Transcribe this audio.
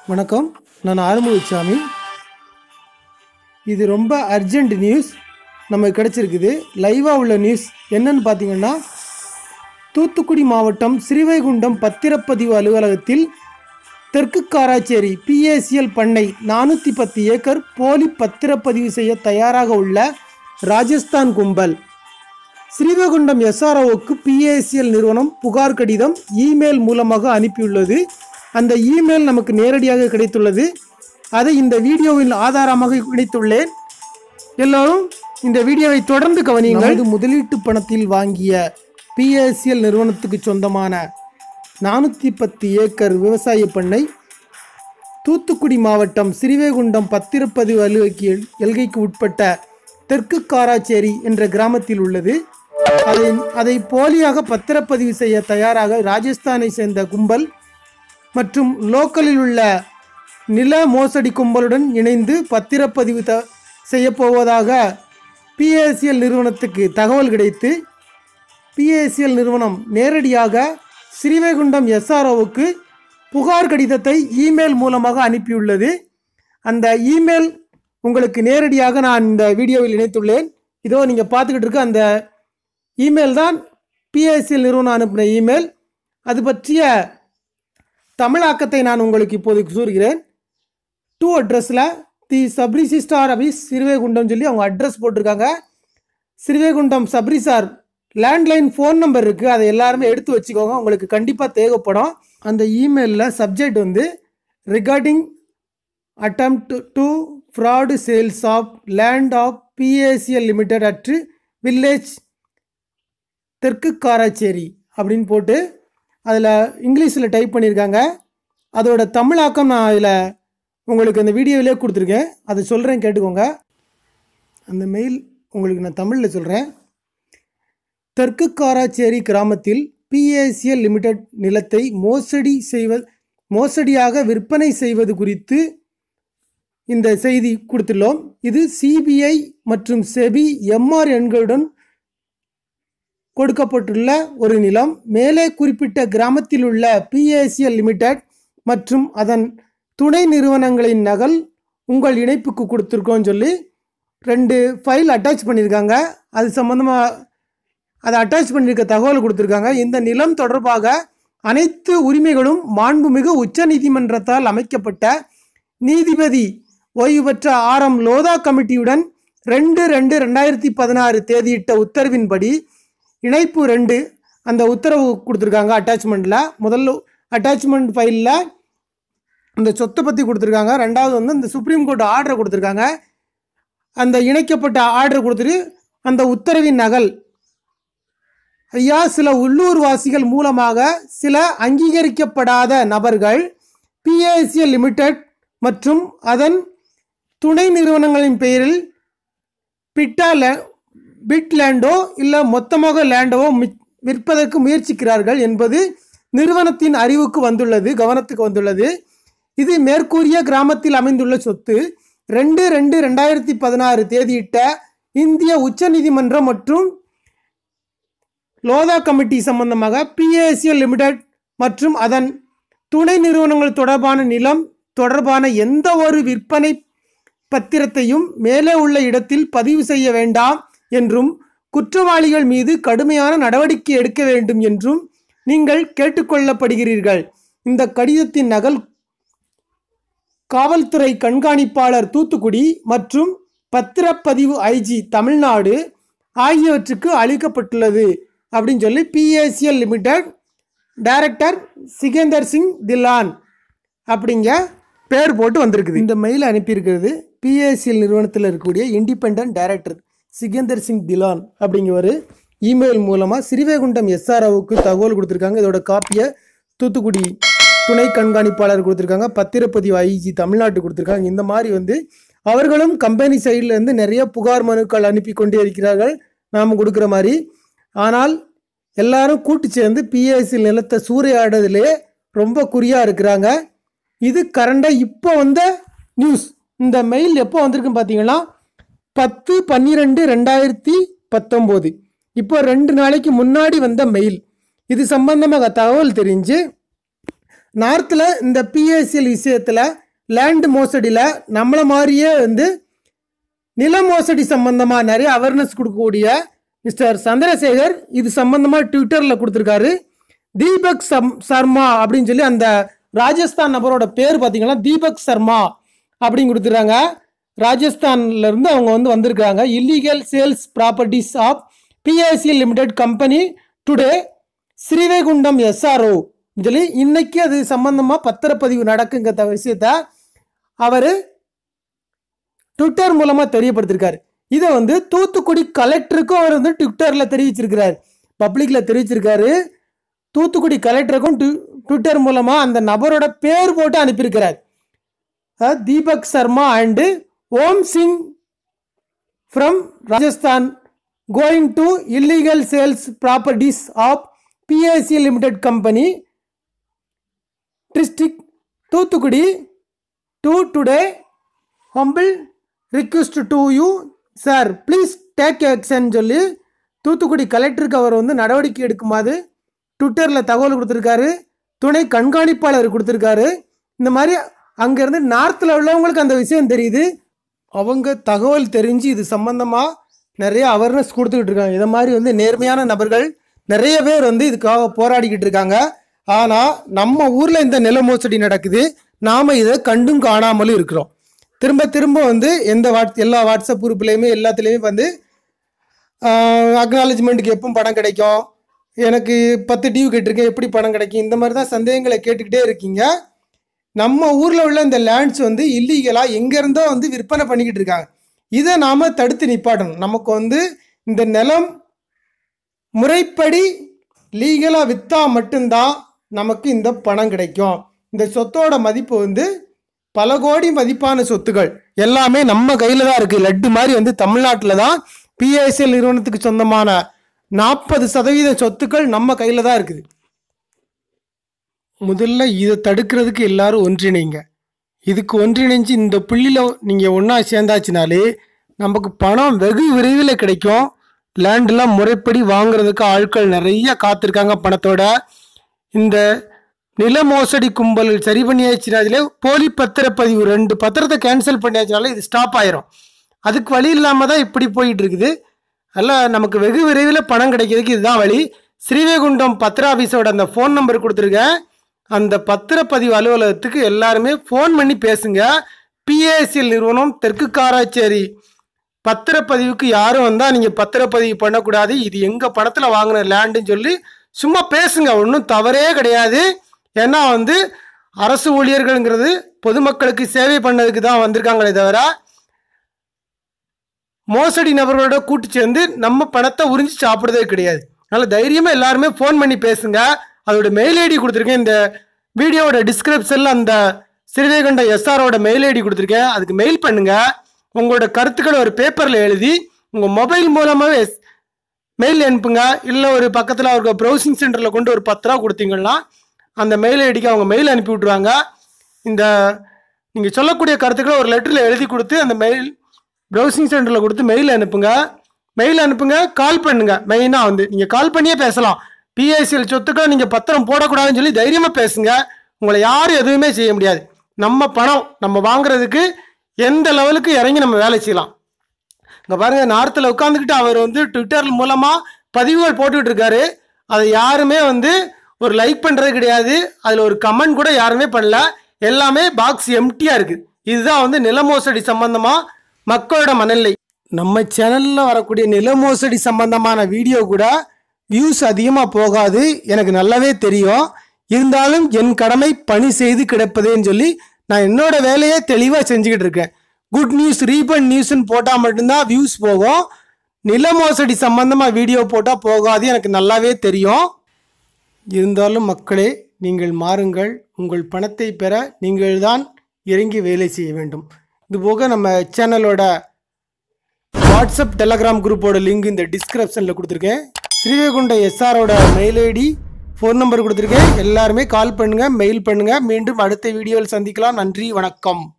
வணக்கம் நான் ஆறுமுகசாமி இது ரொம்ப அர்ஜென்ட் நியூஸ் நமக்கு கிடச்சிருக்குது லைவாக உள்ள நியூஸ் என்னன்னு பார்த்தீங்கன்னா தூத்துக்குடி மாவட்டம் ஸ்ரீவைகுண்டம் பத்திரப்பதிவு அலுவலகத்தில் தெற்கு காராச்சேரி பிஏசிஎல் பண்ணை நானூற்றி பத்து ஏக்கர் போலி பத்திரப்பதிவு செய்ய தயாராக உள்ள ராஜஸ்தான் கும்பல் ஸ்ரீவைகுண்டம் எஸ்ஆர்ஓவுக்கு பிஏசிஎல் நிறுவனம் புகார் கடிதம் இமெயில் மூலமாக அனுப்பியுள்ளது அந்த இமெயில் நமக்கு நேரடியாக கிடைத்துள்ளது அதை இந்த வீடியோவில் ஆதாரமாக இணைத்துள்ளேன் எல்லோரும் இந்த வீடியோவை தொடர்ந்து கவனியுங்கள் இது முதலீட்டு பணத்தில் வாங்கிய பிஏசிஎல் நிறுவனத்துக்கு சொந்தமான நானூற்றி பத்து ஏக்கர் விவசாய பண்ணை தூத்துக்குடி மாவட்டம் ஸ்ரீவைகுண்டம் பத்திரப்பதிவு அலுவலக எல்கைக்கு உட்பட்ட தெற்கு காராச்சேரி என்ற கிராமத்தில் உள்ளது அதை அதை போலியாக பத்திரப்பதிவு செய்ய தயாராக ராஜஸ்தானை சேர்ந்த கும்பல் மற்றும் லோக்கலில் உள்ள நில மோசடி கும்பலுடன் இணைந்து பத்திரப்பதிவு த செய்யப்போவதாக பிஏசிஎல் நிறுவனத்துக்கு தகவல் கிடைத்து பிஏசிஎல் நிறுவனம் நேரடியாக ஸ்ரீவைகுண்டம் எஸ்ஆர்ஓவுக்கு புகார் கடிதத்தை இமெயில் மூலமாக அனுப்பியுள்ளது அந்த இமெயில் உங்களுக்கு நேரடியாக நான் இந்த வீடியோவில் இணைத்துள்ளேன் இதோ நீங்கள் பார்த்துக்கிட்டு இருக்க அந்த இமெயில் தான் பிஎஸ்சிஎல் நிறுவனம் அனுப்பின இமெயில் அது பற்றிய தமிழாக்கத்தை நான் உங்களுக்கு இப்போதைக்கு கூறுகிறேன் டூ அட்ரஸில் தி சப்ரிசிஸ்டார் ஆஃபீஸ் சிறுவைகுண்டம் சொல்லி அவங்க அட்ரஸ் போட்டிருக்காங்க Srivaikuntam sub registrar landline phone number இருக்குது அதை எல்லாருமே எடுத்து வச்சுக்கோங்க உங்களுக்கு கண்டிப்பாக தேவைப்படும் அந்த இமெயிலில் சப்ஜெக்ட் வந்து regarding attempt to fraud sales of land of PACL limited at village தெற்கு காராச்சேரி அப்படின்னு போட்டு அதில் இங்கிலீஷில் டைப் பண்ணியிருக்காங்க அதோட தமிழாக்கம் நான் அதில் உங்களுக்கு அந்த வீடியோவிலே கொடுத்துருக்கேன் அதை சொல்கிறேன் கேட்டுக்கோங்க அந்த மெயில் உங்களுக்கு நான் தமிழில் சொல்கிறேன் தெற்கு காராச்சேரி கிராமத்தில் பிஏசிஎல் லிமிடெட் நிலத்தை மோசடி செய்வ மோசடியாக விற்பனை செய்வது குறித்து இந்த செய்தி கொடுத்துள்ளோம் இது சிபிஐ மற்றும் செபி எம்ஆர் எண்களுடன் கொடுக்கப்பட்டுள்ள ஒரு நிலம் மேலே குறிப்பிட்ட கிராமத்தில் உள்ள பிஏசிஎல் லிமிடெட் மற்றும் அதன் துணை நிறுவனங்களின் நகல் உங்கள் இணைப்புக்கு கொடுத்துருக்கோன்னு சொல்லி ரெண்டு ஃபைல் அட்டாச் பண்ணியிருக்காங்க அது சம்மந்தமாக அதை அட்டாச் பண்ணியிருக்க தகவல் கொடுத்துருக்காங்க இந்த நிலம் தொடர்பாக அனைத்து உரிமைகளும் மாண்புமிகு உச்சநீதிமன்றத்தால் அமைக்கப்பட்ட நீதிபதி ஓய்வு பெற்ற ஆர் எம் லோதா கமிட்டியுடன் ரெண்டு ரெண்டு ரெண்டாயிரத்தி பதினாறு தேதியிட்ட உத்தரவின்படி இணைப்பு ரெண்டு அந்த உத்தரவு கொடுத்துருக்காங்க அட்டாச்மெண்ட்டில் முதல்ல அட்டாச்மெண்ட் ஃபைலில் அந்த சொத்தை பற்றி கொடுத்துருக்காங்க ரெண்டாவது வந்து இந்த சுப்ரீம் கோர்ட் ஆர்டரை கொடுத்துருக்காங்க அந்த இணைக்கப்பட்ட ஆர்டர் கொடுத்துட்டு அந்த உத்தரவின் நகல் ஐயா சில உள்ளூர்வாசிகள் மூலமாக சில அங்கீகரிக்கப்படாத நபர்கள் பிஏசிஎல் லிமிடெட் மற்றும் அதன் துணை நிறுவனங்களின் பெயரில் பிட்டா லே பிட் லேண்டோ இல்லை மொத்தமாக லேண்டோ விற்பதற்கு முயற்சிக்கிறார்கள் என்பது நிறுவனத்தின் அறிவுக்கு வந்துள்ளது கவனத்துக்கு வந்துள்ளது இது மேற்கூறிய கிராமத்தில் அமைந்துள்ள சொத்து ரெண்டு ரெண்டு ரெண்டாயிரத்தி பதினாறு தேதியிட்ட இந்திய உச்சநீதிமன்றம் மற்றும் லோதா கமிட்டி சம்பந்தமாக பிஏசிஎல் லிமிடெட் மற்றும் அதன் துணை நிறுவனங்கள் தொடர்பான நிலம் தொடர்பான எந்த ஒரு விற்பனை பத்திரத்தையும் மேலே உள்ள இடத்தில் பதிவு செய்ய வேண்டாம் என்றும் குற்றவாளிகள் மீது கடுமையான நடவடிக்கை எடுக்க வேண்டும் என்றும் நீங்கள் கேட்டுக்கொள்ளப்படுகிறீர்கள் இந்த கடிதத்தின் நகல் காவல்துறை கண்காணிப்பாளர் தூத்துக்குடி மற்றும் பத்திரப்பதிவு ஐஜி தமிழ்நாடு ஆகியவற்றுக்கு அளிக்கப்பட்டுள்ளது அப்படின்னு சொல்லி PACL limited director Sikander Singh Dhillon அப்படிங்க பேர் போட்டு வந்திருக்குது இந்த மெயில் அனுப்பியிருக்கிறது பிஏசிஎல் நிறுவனத்தில் இருக்கக்கூடிய இண்டிபெண்ட் டைரக்டர் சிகேந்தர் சிங் திலான் அப்படிங்கிற இமெயில் மூலமாக ஸ்ரீவைகுண்டம் எஸ்ஆர்ஓவுக்கு தகவல் கொடுத்துருக்காங்க இதோட காப்பியை தூத்துக்குடி துணை கண்காணிப்பாளர் கொடுத்துருக்காங்க பத்திரப்பதிவு ஐஜி தமிழ்நாட்டு கொடுத்துருக்காங்க இந்த மாதிரி வந்து அவர்களும் கம்பெனி சைட்லேருந்து நிறைய புகார் மனுக்கள் அனுப்பி கொண்டே இருக்கிறார்கள் நாம் கொடுக்குற மாதிரி ஆனால் எல்லாரும் கூட்டு சேர்ந்து பிஎஸ்சி நிலத்தை சூறையாடுறதுலே ரொம்ப குறியாக இருக்கிறாங்க இது கரண்டாக இப்போ வந்த நியூஸ் இந்த மெயில் எப்போ வந்திருக்குன்னு பார்த்தீங்கன்னா பத்து பன்னிரெண்டு ரெண்டாயிரத்தி பத்தொம்போது இப்போ ரெண்டு நாளைக்கு முன்னாடி வந்த மெயில் இது சம்பந்தமாக தகவல் தெரிஞ்சு நார்த்தில் இந்த பிஎஸ்சிஎல் விஷயத்தில் லேண்ட் மோசடியில் நம்மளை மாதிரியே வந்து நில மோசடி சம்பந்தமாக நிறைய அவேர்னஸ் கொடுக்கக்கூடிய மிஸ்டர் சந்திரசேகர் இது சம்பந்தமாக ட்விட்டரில் கொடுத்துருக்காரு தீபக் சம் சர்மா அப்படின்னு சொல்லி அந்த ராஜஸ்தான் நபரோட பேர் பார்த்தீங்கன்னா தீபக் சர்மா அப்படின்னு கொடுத்துருக்காங்க ராஜஸ்தான்ல இருந்து அவங்க வந்து வந்திருக்காங்க illegal sales properties of PIC limited company today Srivaikuntam SRO சொல்லி இன்னைக்கு அது சம்பந்தமாக பத்திரப்பதிவு நடக்குங்கிற விஷயத்த அவர் ட்விட்டர் மூலமாக தெரியப்படுத்திருக்காரு இதை வந்து தூத்துக்குடி கலெக்டருக்கும் அவர் வந்து ட்விட்டரில் தெரிவிச்சிருக்கிறார் பப்ளிக்கில் தெரிவிச்சிருக்காரு தூத்துக்குடி கலெக்டருக்கும் ட்வி- ட்விட்டர் மூலமாக அந்த நபரோட பேர் போட்டு அனுப்பியிருக்கிறார் uh Deepak Sharma and Om Singh from Rajasthan going to illegal sales properties of PSC limited company district Thoothukudi to today humble request to you sir please take action சொல்லி தூத்துக்குடி கலெக்டருக்கு அவர் வந்து நடவடிக்கை எடுக்குமாறு ட்விட்டரில் தகவல் கொடுத்துருக்காரு துணை கண்காணிப்பாளர் கொடுத்துருக்காரு இந்த மாதிரி அங்கேருந்து நார்த்தில் உள்ளவங்களுக்கு அந்த விஷயம் தெரியுது அவங்க தகவல் தெரிஞ்சு இது சம்பந்தமாக நிறைய அவேர்னஸ் கொடுத்துக்கிட்டு இருக்காங்க இதை மாதிரி வந்து நேர்மையான நபர்கள் நிறைய பேர் வந்து இதுக்காக போராடிக்கிட்டு இருக்காங்க ஆனால் நம்ம ஊரில் இந்த நில மோசடி நடக்குது நாம் இதை கண்டும் காணாமலும் இருக்கிறோம் திரும்ப திரும்ப வந்து எந்த வாட்ஸ் எல்லா வாட்ஸ்அப் குரூப்லேயுமே எல்லாத்துலேயுமே வந்து அக்னாலஜ்மெண்ட்டுக்கு எப்போ பணம் கிடைக்கும் எனக்கு பத்து டியூ கேட்டிருக்கேன் எப்படி பணம் கிடைக்கும் இந்த மாதிரி தான் சந்தேகங்களை கேட்டுக்கிட்டே இருக்கீங்க நம்ம ஊரில் உள்ள இந்த லேண்ட்ஸ் வந்து இல்லீகலாக எங்கேருந்தோ வந்து விற்பனை பண்ணிக்கிட்டு இருக்காங்க இதை நாம் தடுத்து நிப்பாட்டணும் நமக்கு வந்து இந்த நிலம் முறைப்படி லீகலாக விற்றா மட்டும்தான் நமக்கு இந்த பணம் கிடைக்கும் இந்த சொத்தோட மதிப்பு வந்து பல கோடி மதிப்பான சொத்துகள் எல்லாமே நம்ம கையில் தான் இருக்குது லட்டு மாதிரி வந்து தமிழ்நாட்டில் தான் பிஎஸ்எல் நிறுவனத்துக்கு சொந்தமான நாற்பது சதவீத சொத்துக்கள் நம்ம கையில் தான் இருக்குது முதல்ல இதை தடுக்கிறதுக்கு எல்லாரும் ஒன்றிணைங்க இதுக்கு ஒன்றிணைஞ்சு இந்த புள்ளியில் நீங்கள் ஒன்றா சேர்ந்தாச்சுனாலே நமக்கு பணம் வெகு விரைவில் கிடைக்கும் லேண்டெலாம் முறைப்படி வாங்குறதுக்கு ஆட்கள் நிறைய காத்திருக்காங்க பணத்தோட இந்த நில மோசடி கும்பல் சரி பண்ணியாச்சுனாலே போலி பத்திரப்பதிவு ரெண்டு பத்திரத்தை கேன்சல் பண்ணியாச்சுனாலே இது ஸ்டாப் ஆயிரும் அதுக்கு வழி இல்லாமல் தான் இப்படி போயிட்டு இருக்குது அதில் நமக்கு வெகு விரைவில் பணம் கிடைக்கிறதுக்கு இதுதான் வழி ஸ்ரீவைகுண்டம் பத்திர ஆஃபீஸோட அந்த ஃபோன் நம்பர் கொடுத்துருக்கேன் அந்த பத்திரப்பதிவு அலுவலகத்துக்கு எல்லாருமே ஃபோன் பண்ணி பேசுங்க பிஏஎஸ்எல் நிறுவனம் தெற்கு காராச்சேரி பத்திரப்பதிவுக்கு யாரும் வந்தால் நீங்கள் பத்திரப்பதிவு பண்ணக்கூடாது இது எங்கள் பணத்தில் வாங்கின லேண்டுன்னு சொல்லி சும்மா பேசுங்க ஒன்றும் தவறே கிடையாது ஏன்னா வந்து அரசு ஊழியர்கள்ங்கிறது பொதுமக்களுக்கு சேவை பண்ணதுக்கு தான் வந்திருக்காங்களே தவிர மோசடி நபர்களோட கூட்டு சேர்ந்து நம்ம பணத்தை உறிஞ்சி சாப்பிடுறதே கிடையாது அதனால் தைரியமாக எல்லாருமே ஃபோன் பண்ணி பேசுங்க அதோட மெயில் ஐடி கொடுத்துருக்கேன் இந்த வீடியோவோட டிஸ்கிரிப்ஷனில் அந்த சிறுவைகண்ட எஸ்ஆரோட மெயில் ஐடி கொடுத்துருக்கேன் அதுக்கு மெயில் பண்ணுங்க உங்களோட கருத்துக்களை ஒரு பேப்பரில் எழுதி உங்கள் மொபைல் மூலமாகவே மெயில் அனுப்புங்க இல்லை ஒரு பக்கத்தில் அவருக்கு ப்ரௌசிங் சென்டரில் கொண்டு ஒரு பத்து ரூபா கொடுத்தீங்கன்னா அந்த மெயில் ஐடிக்கு அவங்க மெயில் அனுப்பி விட்ருவாங்க இந்த நீங்கள் சொல்லக்கூடிய கருத்துக்களை ஒரு லெட்டரில் எழுதி கொடுத்து அந்த மெயில் ப்ரௌசிங் சென்டரில் கொடுத்து மெயில் அனுப்புங்க மெயில் அனுப்புங்க கால் பண்ணுங்க மெயினாக வந்து நீங்கள் கால் பண்ணியே பேசலாம் பிஐசிஎல் சொத்துக்களை நீங்கள் பத்திரம் போடக்கூடாதுன்னு சொல்லி தைரியமாக பேசுங்க உங்களை யாரும் எதுவுமே செய்ய முடியாது நம்ம பணம் நம்ம வாங்குறதுக்கு எந்த லெவலுக்கு இறங்கி நம்ம வேலை செய்யலாம் இங்கே பாருங்க நார்த்தில் உட்காந்துக்கிட்டு அவர் வந்து ட்விட்டர் மூலமாக பதிவுகள் போட்டுக்கிட்டு இருக்காரு அதை யாருமே வந்து ஒரு லைக் பண்ணுறது கிடையாது அதில் ஒரு கமெண்ட் கூட யாருமே பண்ணல எல்லாமே பாக்ஸ் எம்டியாக இருக்குது இதுதான் வந்து நில மோசடி சம்பந்தமாக மக்களோட மனநிலை நம்ம சேனலில் வரக்கூடிய நில மோசடி சம்பந்தமான வீடியோ கூட வியூஸ் அதிகமாக போகாது எனக்கு நல்லாவே தெரியும் இருந்தாலும் என் கடமை பணி செய்து கிடப்பதேன்னு சொல்லி நான் என்னோட வேலையை தெளிவாக செஞ்சுக்கிட்டு இருக்கேன் குட் நியூஸ் ரீபன் நியூஸ்னு போட்டால் மட்டும்தான் வியூஸ் போகும் நில மோசடி சம்பந்தமாக வீடியோ போட்டால் போகாது எனக்கு நல்லாவே தெரியும் இருந்தாலும் மக்களே நீங்கள் மாறுங்கள் உங்கள் பணத்தை பெற நீங்கள்தான் இறங்கி வேலை செய்ய வேண்டும் இதுபோக நம்ம சேனலோட வாட்ஸ்அப் டெலகிராம் குரூப்போட லிங்க் இந்த டிஸ்கிரிப்ஷனில் கொடுத்துருக்கேன் ஸ்ரீவைகுண்ட எஸ்ஆரோட மெயில் ஐடி ஃபோன் நம்பர் கொடுத்துருக்கேன் எல்லாருமே கால் பண்ணுங்கள் மெயில் பண்ணுங்கள் மீண்டும் அடுத்த வீடியோவில் சந்திக்கலாம் நன்றி வணக்கம்